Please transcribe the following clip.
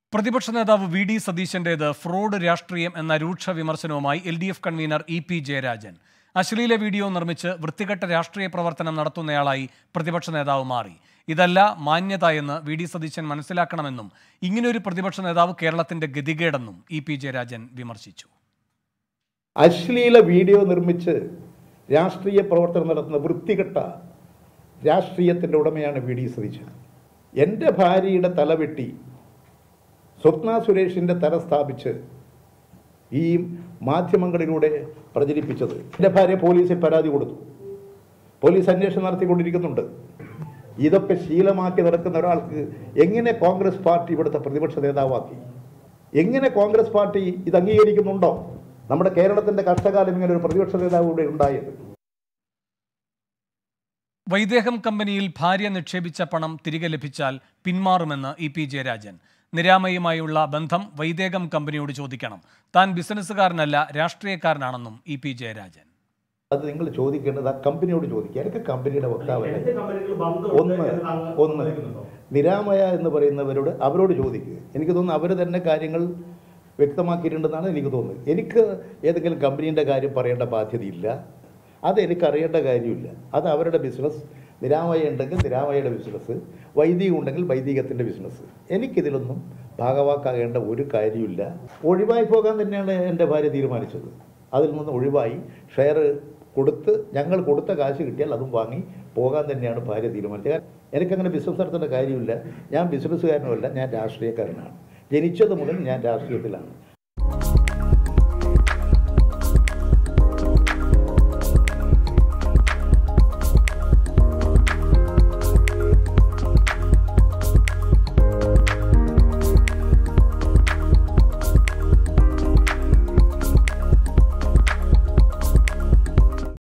പ്രതിപക്ഷ നേതാവ് V D സതീശന്റേത് fraud രാഷ്ട്രീയം എന്ന രൂക്ഷ വിമർശനവുമായി L D F convener E P Jayarajan അശ്ലീല വീഡിയോ നിർമ്മിച്ച് വൃത്തികെട്ട രാഷ്ട്രീയ പ്രവർത്തനം നടത്തുന്നയാളായി പ്രതിപക്ഷ നേതാവ് മാറി ഇതല്ല മാന്യത എന്ന് വി ഡി സതീശൻ മനസ്സിലാക്കണമെന്നും ഇങ്ങനെയൊരു പ്രതിപക്ഷ നേതാവ് കേരളത്തിന്റെ ഗതികേടെന്നും ഇ പി ജയരാജൻ വിമർശിച്ചു അശ്ലീല വീഡിയോ നിർമ്മിച്ച് രാഷ്ട്രീയ പ്രവർത്തനം നടത്തുന്ന വൃത്തികെട്ട രാഷ്ട്രീയത്തിൻ്റെ ഉടമയാണ് വി ഡി സതീശൻ എൻ്റെ ഭാര്യയുടെ തല വെട്ടി സ്വപ്ന സുരേഷിൻ്റെ തല സ്ഥാപിച്ച് ഈ മാധ്യമങ്ങളിലൂടെ പ്രചരിപ്പിച്ചത് എൻ്റെ ഭാര്യ പോലീസിൽ പരാതി കൊടുത്തു പോലീസ് അന്വേഷണം നടത്തിക്കൊണ്ടിരിക്കുന്നുണ്ട് ഇതൊക്കെ ശീലമാക്കി നടക്കുന്ന ഒരാൾക്ക് എങ്ങനെ കോൺഗ്രസ് പാർട്ടി ഇവിടുത്തെ പ്രതിപക്ഷ നേതാവാക്കി എങ്ങനെ കോൺഗ്രസ് പാർട്ടി ഇത് അംഗീകരിക്കുന്നുണ്ടോ നമ്മുടെ കേരളത്തിന്റെ കഷ്ടകാലം ഇങ്ങനെ ഒരു പ്രതിപക്ഷ നേതാവ് ഇവിടെ ഉണ്ടായത് വൈദേഹം കമ്പനിയിൽ ഭാര്യ നിക്ഷേപിച്ച പണം തിരികെ ലഭിച്ചാൽ പിന്മാറുമെന്ന് ഇ പി ജയരാജൻ നിരാമയുമായുള്ള ബന്ധം വൈദേഹം കമ്പനിയോട് ചോദിക്കണം താൻ ബിസിനസ്സുകാരനല്ല രാഷ്ട്രീയക്കാരനാണെന്നും ഇ പി ജയരാജൻ അത് നിങ്ങൾ ചോദിക്കേണ്ടത് ആ കമ്പനിയോട് ചോദിക്കുക എനിക്ക് കമ്പനിയുടെ വക്താവല്ല ഒന്ന് ഒന്ന് നിരാമയ എന്ന് പറയുന്നവരോട് അവരോട് ചോദിക്കുക എനിക്ക് തോന്നുന്നു അവർ തന്നെ കാര്യങ്ങൾ വ്യക്തമാക്കിയിട്ടുണ്ടെന്നാണ് എനിക്ക് തോന്നുന്നത് എനിക്ക് ഏതെങ്കിലും കമ്പനീൻ്റെ കാര്യം പറയേണ്ട ബാധ്യതയില്ല അത് എനിക്ക് അറിയേണ്ട കാര്യമില്ല അത് അവരുടെ ബിസിനസ് നിരാമയ ഉണ്ടെങ്കിൽ നിരാമയയുടെ ബിസിനസ് വൈദികം ഉണ്ടെങ്കിൽ വൈദികത്തിൻ്റെ ബിസിനസ് എനിക്കിതിലൊന്നും ഭാഗവാക്കാകേണ്ട ഒരു കാര്യമില്ല ഒഴിവായി പോകാൻ തന്നെയാണ് എൻ്റെ ഭാര്യ തീരുമാനിച്ചത് അതിൽ നിന്ന് ഒഴിവായി ഷെയർ കൊടുത്ത് ഞങ്ങൾ കൊടുത്ത കാശ് കിട്ടിയാൽ അതും വാങ്ങി പോകാൻ തന്നെയാണ് ഭാര്യ തീരുമാനിച്ചത് കാരണം എനിക്കങ്ങനെ ബിസിനസ് നടത്തേണ്ട കാര്യമില്ല ഞാൻ ബിസിനസ്സുകാരനുമല്ല ഞാൻ രാഷ്ട്രീയക്കാരനാണ് ജനിച്ചത് മുതൽ ഞാൻ രാഷ്ട്രീയത്തിലാണ്